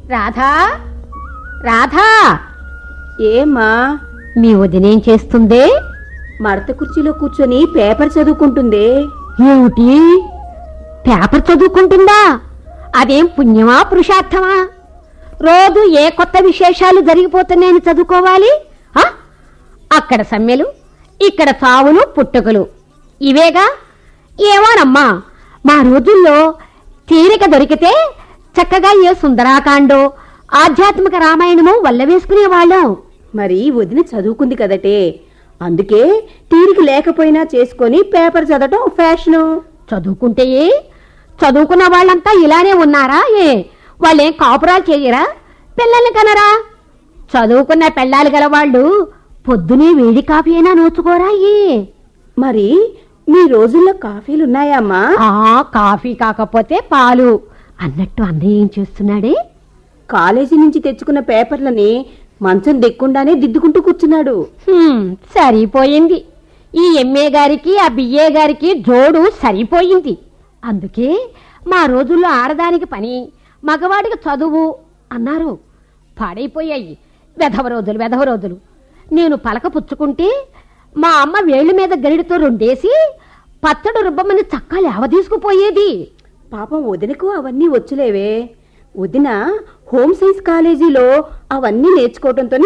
రాధా రాధా ఏమ్మా మీ వదినేం చేస్తుందే మడత కుర్చీలో కూర్చొని పేపర్ చదువుకుంటుందే ఏమిటి పేపర్ చదువుకుంటుందా అదేం పుణ్యమా పురుషార్థమా రోజు ఏ కొత్త విశేషాలు జరిగిపోతున్నాయని చదువుకోవాలి ఆ? అక్కడ సమ్మెలు ఇక్కడ చావులు పుట్టుకలు ఇవేగా ఏమోనమ్మా మా రోజుల్లో తీరిక దొరికితే చక్కగా ఏ సుందరాకాండో ఆధ్యాత్మిక రామాయణమో వల్ల వేసుకునేవాళ్ళం మరి వదిన చదువుకుంది కదటే అందుకే తీరిక లేకపోయినా చేసుకొని పేపర్ చదవటం ఫ్యాషను చదువుకుంటే ఏ? చదువుకున్న వాళ్ళంతా ఇలానే ఉన్నారా ఏ వాళ్ళేం కాపురాలు చేయరా పిల్లల్ని కనరా చదువుకున్న పెళ్ళాలు గల వాళ్ళు పొద్దునే వేడి కాఫీ అయినా నోచుకోరా ఏ మరి మీ రోజుల్లో కాఫీలున్నాయా అమ్మా ఆ కాఫీ కాకపోతే పాలు అన్నట్టు అన్నయ్య ఏం చేస్తున్నాడే కాలేజీ నుంచి తెచ్చుకున్న పేపర్లని మంచం దిక్కుండానే దిద్దుకుంటూ కూర్చున్నాడు హ్మ్, సరిపోయింది ఈ ఎంఏ గారికి ఆ బిఏ గారికి జోడు సరిపోయింది అందుకే మా రోజుల్లో ఆడదానికి పని మగవాడికి చదువు అన్నారు పాడైపోయాయి వెధవ రోజులు వెధవ రోజులు నేను పలక పుచ్చుకుంటే మా అమ్మ వేళ్ళ మీద గరిడితో రెండేసి పచ్చడి రుబ్బమని చక్కా లేవ తీసుకుపోయేది పాపం వదినకు అవన్నీ వచ్చులేవే వదిన హోమ్ సైన్స్ కాలేజీలో అవన్నీ నేర్చుకోవడంతో